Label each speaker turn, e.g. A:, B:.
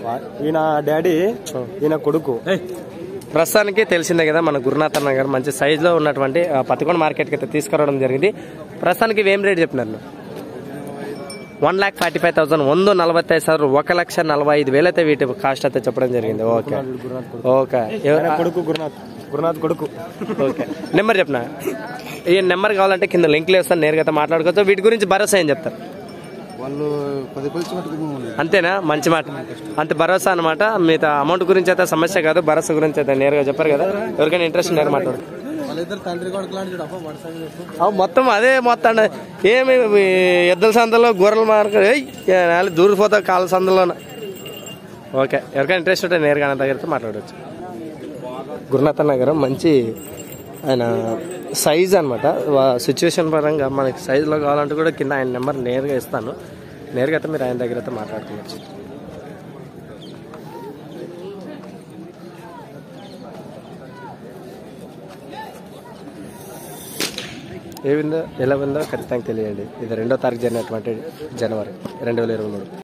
A: ఈయన డాడీ ఈయన కొడుకు
B: ప్రస్తుతానికి తెలిసిందే కదా మన గురునాథ్ అన్న గారు మంచి సైజులో ఉన్నటువంటి ఆ, పత్తికొండ మార్కెట్కి అయితే తీసుకురావడం జరిగింది ప్రస్తుతానికి ఇవి ఏం రేట్ చెప్పినారు one lakh forty five thousand వంద నలభై ಸಾವಿರ ఒక లక్ష నలభై ఐదు వేలు అయితే వీటి కాస్ట్ అయితే చెప్పడం జరిగింది ఓకే ఓకే ఎవరు-
A: ఆయన కొడుకు గురునాథ్ గురునాథ్ కొడుకు
B: ఓకే నెంబర్ చెప్పిన ఈ నెంబర్ కావాలంటే కింద లింక్లు వేస్తాను నేరుగా అయితే మాట్లాడుకోవచ్చు వీటి గురించి భరోసా ఏం చెప్తారు
A: వాళ్ళు పది పది
B: అంతేనా మంచి మాట అంత భరోసా అనమాట మిగతా అమౌంట్ గురించి అయితే సమస్య కాదు భరోసా గురించి అయితే నేరుగా చెప్పారు కదా ఎవరికైనా ఇంట్రెస్ట్ ఉన్నారు మాట్లాడు
A: వాళ్ళిద్దరు తండ్రి కొడుకు లాంటి చూడు అబ్బా వరుసగా
B: ఆ, మొత్తం అదే మొత్తం ఏమి ఈ ఎద్దుల సందులో గొర్రెల మార్కెట్ ఏయ్, ఏ నాలి దూరిపోతా కాళ్ళ సందులోన ఓకే ఎవరికైనా ఇంట్రెస్ట్ ఉంటే నేరుగా ఆయన దగ్గరికి మాట్లాడవచ్చు గురునాథ్ నగరం మంచి ఆయన సైజ్ అనమాట సిచ్యువేషన్ పరంగా మనకి సైజులో కావాలంటే కూడా కింద ఆయన నెంబర్ నేరుగా ఇస్తాను నేరుగా అయితే మీరు ఆయన దగ్గర అయితే మాట్లాడుకోవచ్చు ఏ విందో ఎలా ఉందో ఖచ్చితంగా తెలియండి ఇది రెండో తారీఖు జరిగినటువంటి జనవరి రెండు వేల ఇరవై మూడు